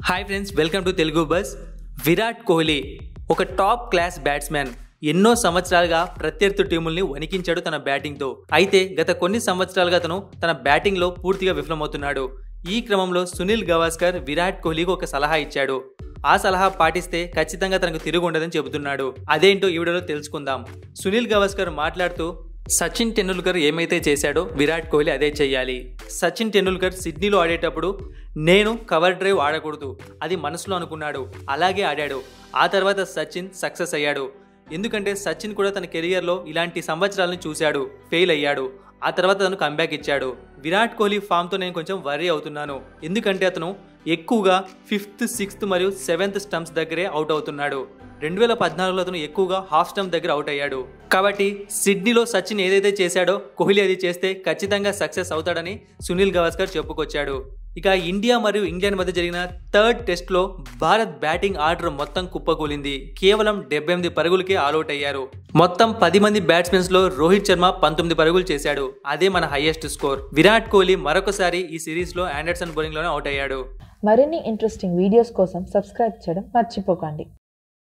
hi friends welcome to Telugu buzz Virat Kohli ఒక top class batsmen ఎన్నో సంవత్సరాలుగా ప్రత్యర్థి టీముల్ని వణికించాడు తన బ్యాటింగ్తో అయితే గత కొన్ని సంవత్సరాలుగా అతను తన బ్యాటింగ్లో పూర్తిగా విఫలమవుతున్నాడు ఈ క్రమంలో సునీల్ గవాస్కర్ విరాట్ కోహ్లీకి ఒక సలహా ఇచ్చాడు ఆ సలహా పాటిస్తే ఖచ్చితంగా తనకు తిరుగు ఉండదని చెబుతున్నాడు అదేంటో ఈ వీడియోలో తెలుసుకుందాం సునీల్ గవాస్కర్ మాట్లాడుతూ సచిన్ టెండూల్కర్ ఏమైతే చేశాడో విరాట్ కోహ్లీ అదే చెయ్యాలి సచిన్ టెండూల్కర్ సిడ్నీలో ఆడేటప్పుడు నేను కవర్ డ్రైవ్ ఆడకూడదు అది మనసులో అనుకున్నాడు అలాగే ఆడాడు ఆ తర్వాత సచిన్ సక్సెస్ అయ్యాడు ఎందుకంటే సచిన్ కూడా తన కెరియర్లో ఇలాంటి సంవత్సరాలను చూశాడు ఫెయిల్ అయ్యాడు ఆ తర్వాత తను కంబ్యాక్ ఇచ్చాడు విరాట్ కోహ్లీ ఫామ్తో నేను కొంచెం వర్రీ అవుతున్నాను ఎందుకంటే అతను ఎక్కువగా ఫిఫ్త్ సిక్స్త్ మరియు సెవెంత్ స్టంప్స్ దగ్గరే అవుట్ అవుతున్నాడు రెండు వేల పద్నాలుగులో అతను ఎక్కువగా హాఫ్ స్టంప్ దగ్గర అవుట్ అయ్యాడు కాబట్టి సిడ్నీలో సచిన్ ఏదైతే చేశాడో కోహ్లీ అది చేస్తే ఖచ్చితంగా సక్సెస్ అవుతాడని సునీల్ గవాస్కర్ చెప్పుకొచ్చాడు ఇక ఇండియా మరియు ఇంగ్లాండ్ మధ్య జరిగిన థర్డ్ టెస్ట్లో భారత్ బ్యాటింగ్ ఆర్డర్ మొత్తం కుప్పకూలింది కేవలం డెబ్బై ఎనిమిది పరుగులకే ఆల్అౌట్ అయ్యారు మొత్తం పది మంది బ్యాట్స్మెన్స్ లో రోహిత్ శర్మ పంతొమ్మిది పరుగులు చేశాడు అదే మన హైయెస్ట్ స్కోర్ విరాట్ కోహ్లీ మరొకసారి ఈ సిరీస్ లో ఆండర్సన్ బౌలింగ్ లోనే అవుట్ అయ్యాడు మరిన్ని ఇంట్రెస్టింగ్ వీడియోస్ కోసం సబ్స్క్రైబ్ చేయడం మర్చిపోకండి